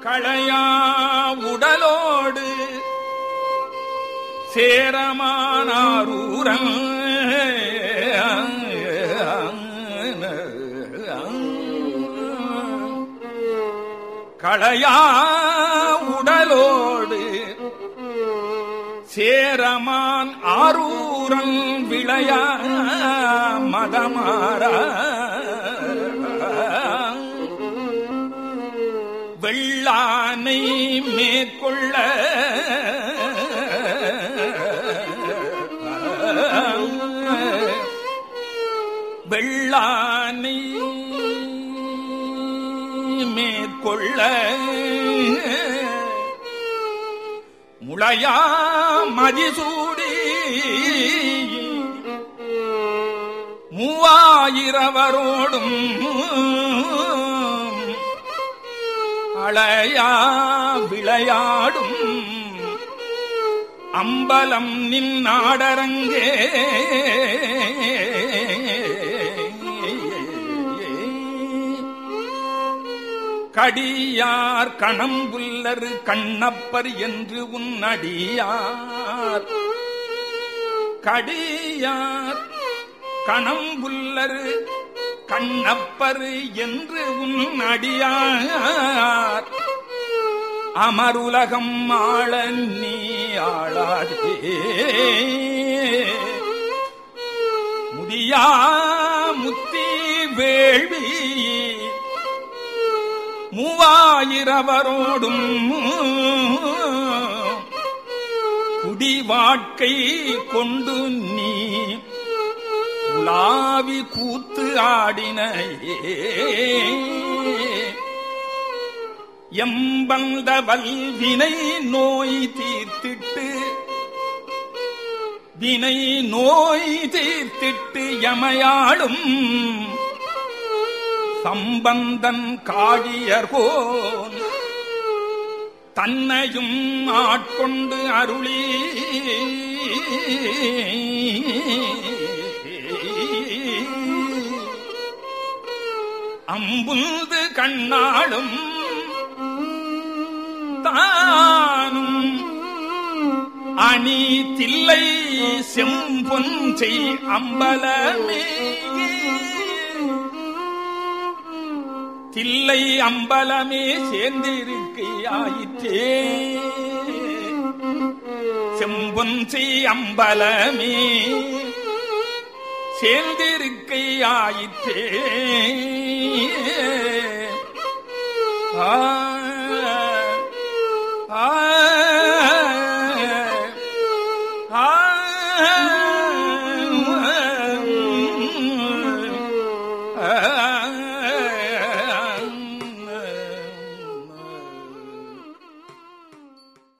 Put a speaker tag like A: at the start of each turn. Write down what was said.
A: களையா உடலோடு சேரமானாரூரன் களையா உடலோடு சேரமான் ஆரூரன் விளையா மதமாறா வெள்ளானை மேற்கொள்ள வெள்ளானை மேற்கொள்ள முளையா மதிசூடி மூவாயிரவரோடும் அளையா விளையாடும் அம்பலம் நின் நாடரங்கே கடியார் கணம்புல்லரு கண்ணப்பர் என்று உன்னடியார் கடியார் கணம்புல்லரு கண்ணப்பர் என்று உன் அடியார் அமருலகம் ஆள நீ ஆளாதே முடியா முத்தி வேள்வி மூவாயிரவரோடும் குடி வாழ்க்கை கொண்டு நீ உலாவி கூத்து ஆடினையே எம்பந்த வல்வினை நோய் தீர்த்திட்டு வினை நோய் தீர்த்திட்டு எமையாடும் சம்பந்தன் காழியர்கோன் தன்னையும் ஆட்கொண்டு அருளி அம்புந்து கண்ணாளும் தானும் அணி தில்லை செம்பொன் செய் அம்பலமே தில்லை அம்பலமே சேர்ந்திருக்கையாயிற்றே செம்பொன் செய் அம்பலமே சேர்ந்திருக்கையாயிற்றே ஆ